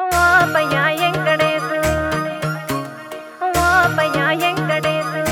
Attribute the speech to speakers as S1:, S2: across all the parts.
S1: ఓ పయ్యా ఎంకడేసు ఓ పయ్యా ఎంకడేసు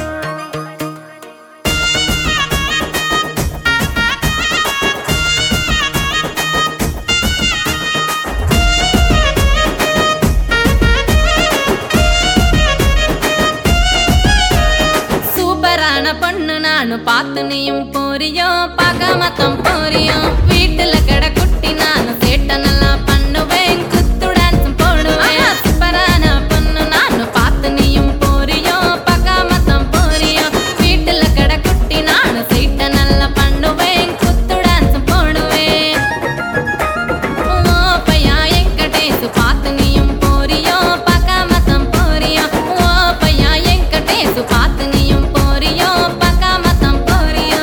S2: சூப்பரான பொண்ணு நானு பார்த்து நீயும் போறியோ பகமத்தம் போறியோ வீட்டுல கிட குட்டி நானு சேட்ட நல்லா பண்ணுவேன் குத்து டான்ஸும் போடுவேன் சூப்பரான பொண்ணு நானு பார்த்து நீயும் போறியோ பகமத்தம் போறியோ வீட்டுல கிட குட்டி நானு சேட்ட நல்லா பண்ணுவேன் குத்து டான்ஸும் போடுவேன் ஓ பையா என்கடேசு பார்த்து நீயும் போறியோ பகமத்தம் போறியோ ஓ பையா என்கடேசு பார்த்து நீயும் போறியோ பகமத்தம் போறியோ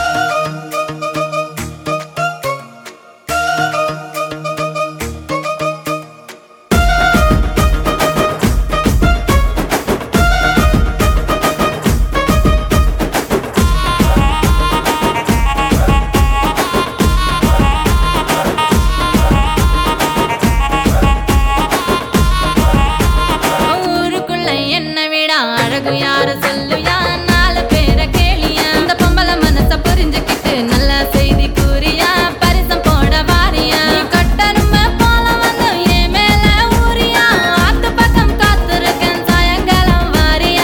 S2: ஊருக்குள்ள என்ன விட அழகு யாரு சொல்லுயா நாலு பேரை கேளியா இந்த பொம்பளை மனச புரிஞ்சுக்கிட்டு நல்ல செய்தி கூறியா பரிசம் போட வாரியா நீ கட்டரும போல வந்து என் மேல ஊரியா ஆத்து பக்கம் காத்திருக்கேன் சாயங்காலம் வாரியா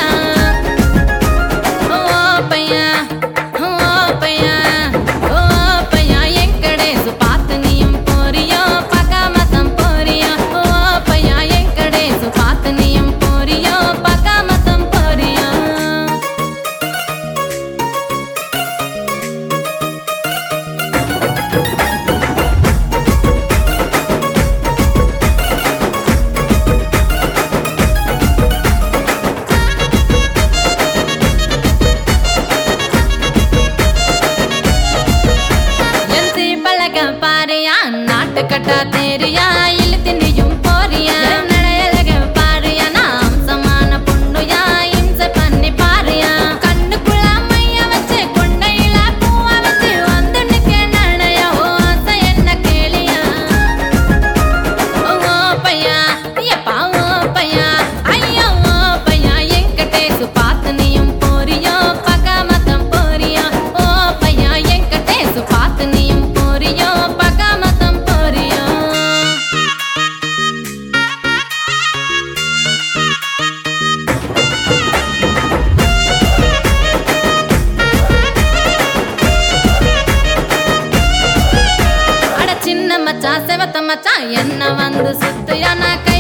S2: ஓ பையா ஓ பையா ஓ பையா என்கடேசு பார்த்து நீயும் போறியோ பகாமத்தம் போறியோ ஓ பையா என்கடேசு பார்த்து நீயும் போறியோ பகாமத்தம் போறியோ என் பழக பாரியா நாட்டு கட்டா தேரியா இழுத்து நீயும் போறியா நடையழக பாரியா நான் அம்சமான பொண்ணுயா இம்சை பண்ணி பாரியா கண்ணுக்குள்ள மைய வச்சு கொண்டையில பூவ வச்சு வந்து நிக்க நடையா ஓ ஆசை என்ன கேளியா ஓ பையா எப்பா ஓ பையா ஐயோ ஓ பையா என்கிட்டேசு பார்த்து நீயும் போறியோ பகாமத்தம் போறியோ ஓ பையா என்கிட்டேசு பார்த்து நீயும் போறியோ பகாமத்தம் போறியோ அட சின்ன மச்சான் செவத்த மச்சான் என்ன வந்து சுத்தியா நான் கை